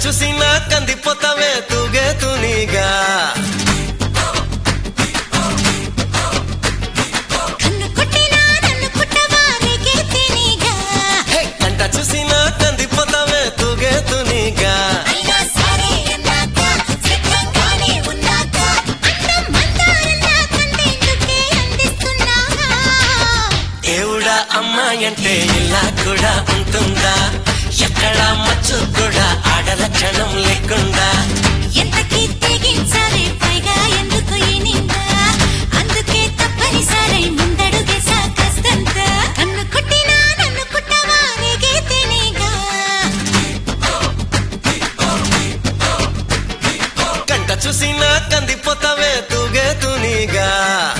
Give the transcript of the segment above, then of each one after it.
చూసినా కందిపోతావే తూగే తునిగా కన్ను కొట్టినా నన్ను కుట్టవా నీకే తినిగా హే, కంట చూసినా కందిపోతావే తూగే తునిగా అయినా సరే అన్నాక సిద్ధంగానే ఉన్నాక అన్నం మందారన్నా కంటేందుకే అందిస్తున్నాగా దేవుడా అమ్మాయంటే ఇలా కూడా ఉంటుందా ఎక్కడ మచ్చు కూడా ఆడల క్షణం లేకుండా ఎంతకీ తెగించాలి పైగా ఎందుకు ఈ నింద అందుకే తప్పనిసరి ముందడుగేసా కష్టంత నన్ను కొట్టినా నన్ను కుట్టవా నీకే తినిగా కంట చూసినా కందిపోతావే తూగే తునిగా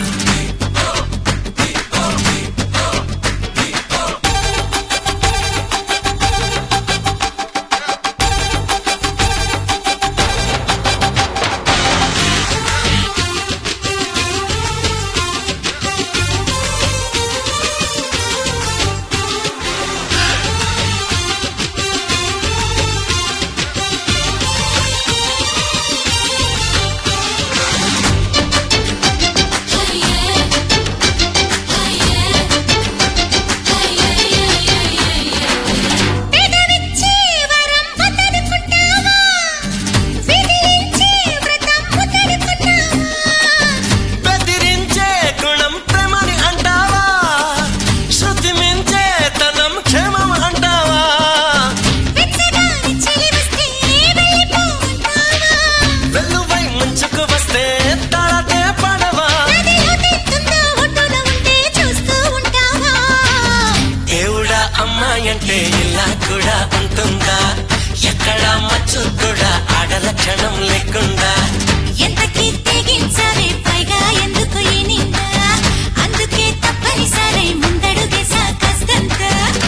పెదవిచ్చి వరం వదలుకుంటావా విధించి వ్రతం వదలుకుంటావా బెదిరించే గుణం ప్రేమని అంటావా శృతి మించే తనం క్షేమం అంటావా వెచ్చగాని చిలి వస్తే వెళ్ళిపోతావా వెల్లువై ముంచుకు వస్తే తాళతే పడవా నదిలో తెత్తుందో ఒడ్డున ఉంటే చూస్తూ ఉంటావా దేవుడా అమ్మాయంటే ఇలా కూడా ఉంటుందా ఎక్కడ మచ్చు కూడా ఆడల క్షణం లేకుండా ఎంతకీ తెగించాలి పైగా ఎందుకు ఈ నింద అందుకే తప్పనిసరి ముందడుగేసా కష్టంత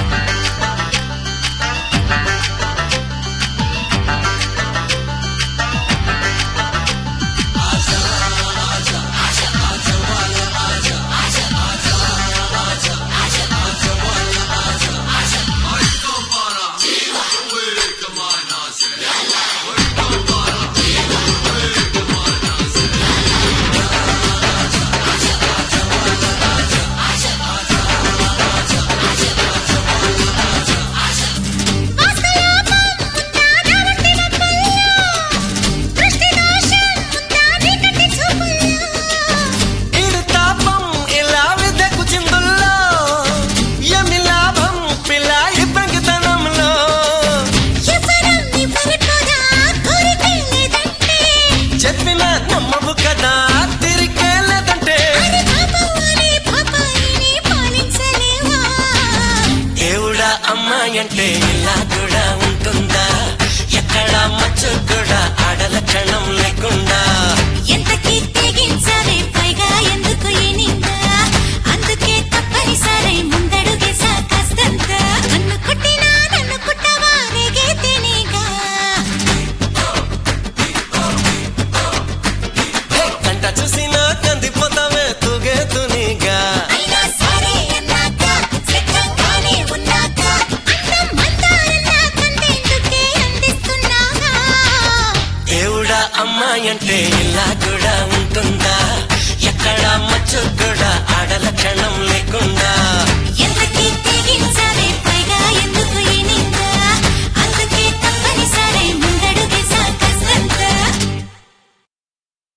వాస్తలోపం ఉందా నా వంటి వప్పల్లో దృష్టి దోషం ఉందా నీ కంటి చూపుల్లో ఇడు తాపం ఇలా విదకు చిందుల్లో ఎమి లాభం పిల్ల ఇబ్బంగితనంలో ఎవరం నీ పరిపోదా కోరికే లేదంటే చెప్పిన నమ్మవు కదా తిరిగే లేదంటే అరే పాపం అరే పాపాయిని పాలించలేవా దేవుడా అమ్మాయంటే ఇలా కూడా ఉంటుందా ఎక్కడ మచ్చు కూడా ఆడల క్షణం లేకుండా ఎంతకీ తెగించాలి పైగా ఎందుకు ఈ నింద అందుకే తప్పనిసరి ముందడుగేసా కష్టంత నన్ను కొట్టినా నన్ను కుట్టవా రేగే తినిగా హే, కంట చూసినా కందిపోతావే తూగే తునిగా అయినా సరే అన్నాక సిద్ధంగానే ఉన్నాక అన్నం మందారన్నా కంటేందుకే అందిస్తున్నాగా దేవుడా అమ్మాయంటే ఇలా కూడా ఉంటుందా ఎక్కడ మచ్చు కూడా ఆడల క్షణం లేకుండా